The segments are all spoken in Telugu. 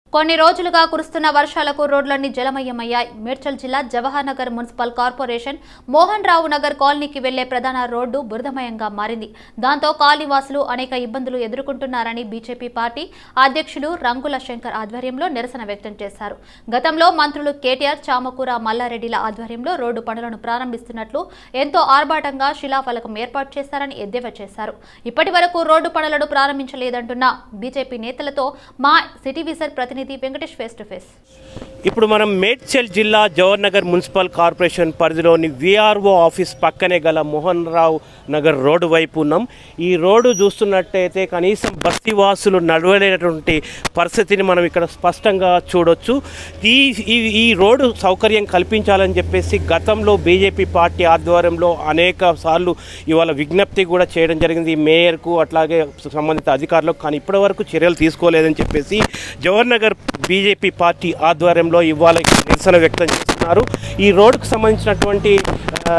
కొన్ని రోజులుగా కురుస్తున్న వర్షాలకు రోడ్లన్నీ జలమయమయ్యాయి మేడ్చల్ జిల్లా జవహర్ నగర్ మున్సిపల్ కార్పొరేషన్ మోహన్ రావు నగర్ కాలనీకి వెళ్లే ప్రధాన రోడ్డు బురదమయంగా మారింది దాంతో కాలనీవాసులు అనేక ఇబ్బందులు ఎదుర్కొంటున్నారని బీజేపీ పార్టీ అధ్యక్షులు రంగుల శంకర్ ఆధ్వర్యంలో నిరసన వ్యక్తం చేశారు గతంలో మంత్రులు కేటీఆర్ చామకూర మల్లారెడ్డిల ఆధ్వర్యంలో రోడ్డు పనులను ప్రారంభిస్తున్నట్లు ఎంతో ఆర్భాటంగా శిలాఫలకం ఏర్పాటు చేశారని ఎద్దేవా చేశారు ఇప్పటి వరకు రోడ్డు పనులను ప్రారంభించలేదంటున్న బీజేపీ నేతలతో మా సిటీ విజర్ ప్రతినిధి వెంకటేష్ ఫేస్ టు ఫేస్ ఇప్పుడు మనం మేడ్చల్ జిల్లా జవహర్ నగర్ మున్సిపల్ కార్పొరేషన్ పరిధిలోని విఆర్ఓ ఆఫీస్ పక్కనే గల మోహన్ రావు నగర్ రోడ్డు వైపు ఉన్నాం ఈ రోడ్డు చూస్తున్నట్టయితే కనీసం బస్తీవాసులు నడవలేనటువంటి పరిస్థితిని మనం ఇక్కడ స్పష్టంగా చూడొచ్చు ఈ ఈ ఈ రోడ్డు సౌకర్యం కల్పించాలని చెప్పేసి గతంలో బీజేపీ పార్టీ ఆధ్వర్యంలో అనేక సార్లు ఇవాళ విజ్ఞప్తి కూడా చేయడం జరిగింది మేయర్కు అట్లాగే సంబంధిత అధికారులకు కానీ ఇప్పటివరకు చర్యలు తీసుకోలేదని చెప్పేసి జవహర్ నగర్ బీజేపీ పార్టీ ఆధ్వర్యంలో ఇవాళ ఇక్కడ నిరసన వ్యక్తం చేస్తున్నారు ఈ రోడ్డుకు సంబంధించినటువంటి ఆ,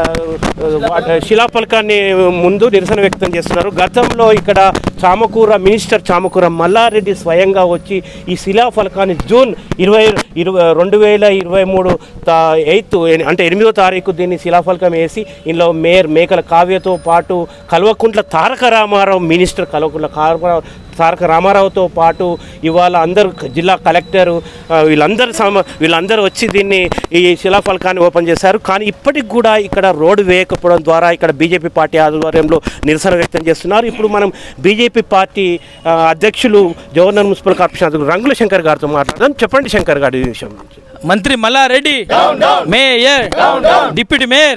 వాటి శిలాఫలకాన్ని ముందు నిరసన వ్యక్తం చేస్తున్నారు గతంలో ఇక్కడ చామకూర మినిస్టర్ చామకూర మల్లారెడ్డి స్వయంగా వచ్చి ఈ శిలాఫలకాన్ని జూన్ ఇరవై ఇరవై రెండు వేల ఇరవై మూడు తా ఎయిత్ అంటే ఎనిమిదో తారీఖు దీన్ని శిలాఫలకం వేసి ఇందులో మేయర్ మేకల కావ్యతో పాటు కల్వకుంట్ల తారక రామారావు మినిస్టర్ కల్వకుంట్ల కారమారావు తారక రామారావుతో పాటు ఇవాళ అందరూ జిల్లా కలెక్టర్ ఆ, వీళ్ళందరూ సమ వీళ్ళందరూ వచ్చి దీన్ని ఈ శిలాఫలకాన్ని ఓపెన్ చేశారు కానీ ఇప్పటికి కూడా ఇక్కడ రోడ్డు వేయకపోవడం ద్వారా ఇక్కడ బీజేపీ పార్టీ ఆధ్వర్యంలో నిరసన వ్యక్తం చేస్తున్నారు ఇప్పుడు మనం బీజేపీ పార్టీ ఆ, అధ్యక్షులు జవహర్ మున్సిపల్ కార్పొరేషన్ అధ్యక్షులు రంగుల శంకర్ గారితో మాట్లాడదాం చెప్పండి శంకర్ గారి ఈ విషయం గురించి. మంత్రి మల్లారెడ్డి మేయర్ డిప్యూటీ మేయర్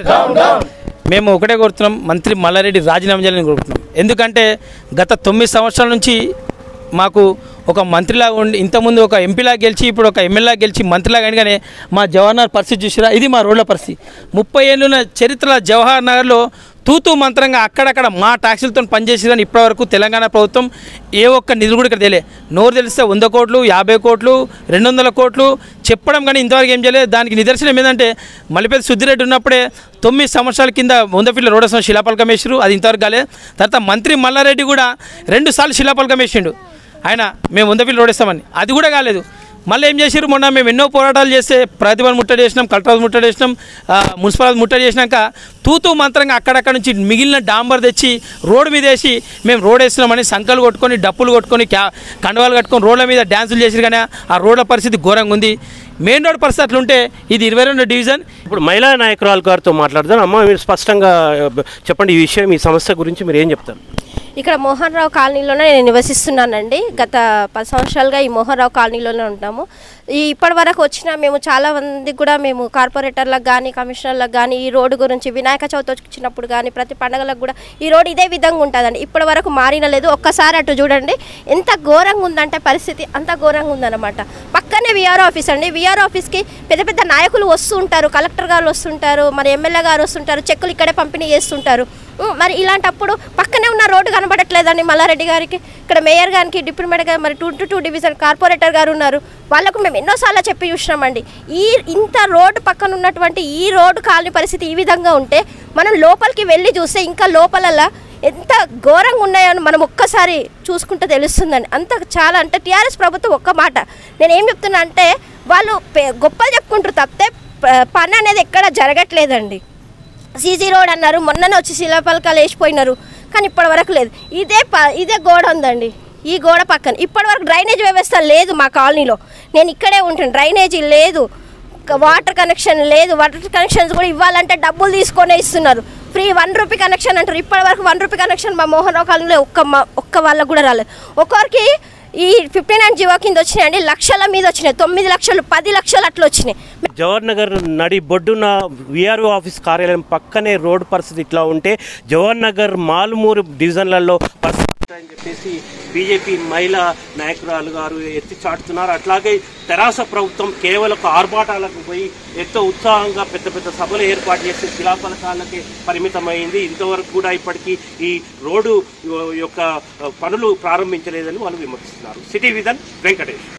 మేము ఒకటే కోరుతున్నాం మంత్రి మల్లారెడ్డి రాజీనామా చేయాలని కోరుతున్నాం ఎందుకంటే గత తొమ్మిది సంవత్సరాల నుంచి మాకు ఒక మంత్రిలా ఉండి ఇంతకుముందు ఒక ఎంపీలా గెలిచి ఇప్పుడు ఒక ఎమ్మెల్యే గెలిచి మంత్రిలా కానీ మా జవహర్ నగర్ పరిస్థితి చూసిరా ఇది మా రోడ్ల పరిస్థితి ముప్పై ఏళ్ళున్న చరిత్ర జవహర్ నగర్లో తూతూ మంత్రంగా అక్కడక్కడ మా ట్యాక్సీలతో పనిచేసేదని ఇప్పటివరకు తెలంగాణ ప్రభుత్వం ఏ ఒక్క నిధులు కూడా ఇక్కడ తెలియలే నోరు తెలిస్తే వంద కోట్లు యాభై కోట్లు రెండు వందల కోట్లు చెప్పడం కానీ ఇంతవరకు ఏం చేయలేదు దానికి నిదర్శనం ఏంటంటే మలిపేద సుద్దిరెడ్డి ఉన్నప్పుడే తొమ్మిది సంవత్సరాల కింద వంద ఫీట్ల రోడ్ వేసిన శిలాపలకం వేసారు అది ఇంతవరకు కాలేదు తర్వాత మంత్రి మల్లారెడ్డి కూడా రెండు సార్లు శిలాపలకం వేసిండు ఆయన మేము వంద ఫీట్లు రోడ్ వేస్తామని అది కూడా కాలేదు మళ్ళీ ఏం చేశారు మొన్న మేము ఎన్నో పోరాటాలు చేస్తే ప్రతిభను ముట్టడి చేసినాం కలెక్టర్ ముట్టడి చేసినాం ఆ, మున్సిపల్ ముట్టడి చేసినాక తూతూ మంత్రంగా అక్కడక్కడ నుంచి మిగిలిన డాంబర్ తెచ్చి రోడ్డు మీద వేసి మేము రోడ్ వేస్తున్నామని సంకలు కొట్టుకొని డప్పులు కొట్టుకొని క్యా కండవాలు కట్టుకొని రోడ్ల మీద డ్యాన్సులు చేసిరు కానీ ఆ రోడ్ల పరిస్థితి ఘోరంగా ఉంది మెయిన్ రోడ్ పరిస్థితి అట్లుంటే ఇది ఇరవై రెండు డివిజన్ ఇప్పుడు మహిళా నాయకురాలు గారితో మాట్లాడదాం అమ్మ మీరు స్పష్టంగా ఆ, చెప్పండి ఈ విషయం ఈ సమస్య గురించి మీరు ఏం చెప్తారు ఇక్కడ మోహన్ రావు కాలనీలోనే నేను నివసిస్తున్నానండి గత పది సంవత్సరాలుగా ఈ మోహన్ రావు కాలనీలోనే ఉంటాము ఈ ఇప్పటి వరకు వచ్చిన మేము చాలా మందికి కూడా మేము కార్పొరేటర్లకు కానీ కమిషనర్లకు కానీ ఈ రోడ్డు గురించి వినాయక చవితి వచ్చినప్పుడు కానీ ప్రతి పండగలకు కూడా ఈ రోడ్డు ఇదే విధంగా ఉంటుందండి ఇప్పటి వరకు మారిన లేదు ఒక్కసారి అటు చూడండి ఎంత ఘోరంగా ఉందంటే పరిస్థితి అంత ఘోరంగా ఉందన్నమాట పక్కనే విఆర్ ఆఫీస్ అండి విఆర్ ఆఫీస్కి పెద్ద పెద్ద నాయకులు వస్తూ ఉంటారు కలెక్టర్ గారు వస్తుంటారు మరి ఎమ్మెల్యే గారు వస్తుంటారు చెక్కులు ఇక్కడే పంపిణీ చేస్తుంటారు ఉం, మరి ఇలాంటప్పుడు పక్కనే ఉన్న రోడ్డు కనబడట్లేదండి మల్లారెడ్డి గారికి ఇక్కడ మేయర్ గారికి డిప్యూటీ మేయర్ గారు మరి two two two division corporator గారు ఉన్నారు వాళ్ళకు మేము ఎన్నోసార్లు చెప్పి చూసినామండి ఈ ఇంత రోడ్డు పక్కన ఉన్నటువంటి ఈ రోడ్డు కాలనీ పరిస్థితి ఈ విధంగా ఉంటే మనం లోపలికి వెళ్ళి చూస్తే ఇంకా లోపలలా ఎంత ఘోరంగా ఉన్నాయని మనం ఒక్కసారి చూసుకుంటే తెలుస్తుందండి అంత చాలా అంటే టీఆర్ఎస్ ప్రభుత్వం ఒక్క మాట నేను ఏం చెప్తున్నా అంటే వాళ్ళు పే- గొప్పలు చెప్పుకుంటారు తప్పితే ప- పని అనేది ఎక్కడ జరగట్లేదండి సీసీ రోడ్ అన్నారు మొన్ననే వచ్చి శిలాపలకాలు వేసిపోయినారు కానీ ఇప్పటి వరకు లేదు ఇదే ప ఇదే గోడ ఉందండి ఈ గోడ పక్కన ఇప్పటి వరకు డ్రైనేజ్ వ్యవస్థ లేదు మా కాలనీలో నేను ఇక్కడే ఉంటాను డ్రైనేజీ లేదు క- వాటర్ కనెక్షన్ లేదు వాటర్ కనెక్షన్స్ కూడా ఇవ్వాలంటే డబ్బులు తీసుకొనే ఇస్తున్నారు ఫ్రీ వన్ రూపీ కనెక్షన్ అంటారు ఇప్పటి వరకు వన్ రూపీ కనెక్షన్ మా మోహన్ రావు కాలనీలో ఒక్క మా- ఒక్క వాళ్ళకు కూడా రాలేదు ఒక్కొక్కరికి ఈ ఫిఫ్టీ నైన్ జీవో కింద వచ్చినాయండి లక్షల మీద వచ్చినాయి తొమ్మిది లక్షలు పది లక్షలు అట్లా వచ్చినాయి జవహర్ నగర్ నడి బొడ్డున విఆర్ఓ ఆఫీస్ కార్యాలయం పక్కనే రోడ్డు పరిస్థితి ఇట్లా ఉంటే జవహర్ నగర్ మాలుమూరు డివిజన్లలో పరిస్థితి అని చెప్పేసి బీజేపీ మహిళా నాయకురాలు గారు ఎత్తి చాటుతున్నారు అట్లాగే తెరాస ప్రభుత్వం కేవలం ఒక ఆర్భాటాలకు పోయి ఎంతో ఉత్సాహంగా పెద్ద పెద్ద సభలు ఏర్పాటు చేసి శిలాఫలకాలకే పరిమితమైంది ఇంతవరకు కూడా ఇప్పటికీ ఈ రోడ్డు యొక్క పనులు ప్రారంభించలేదని వాళ్ళు విమర్శిస్తున్నారు సిటీ విధన్ వెంకటేష్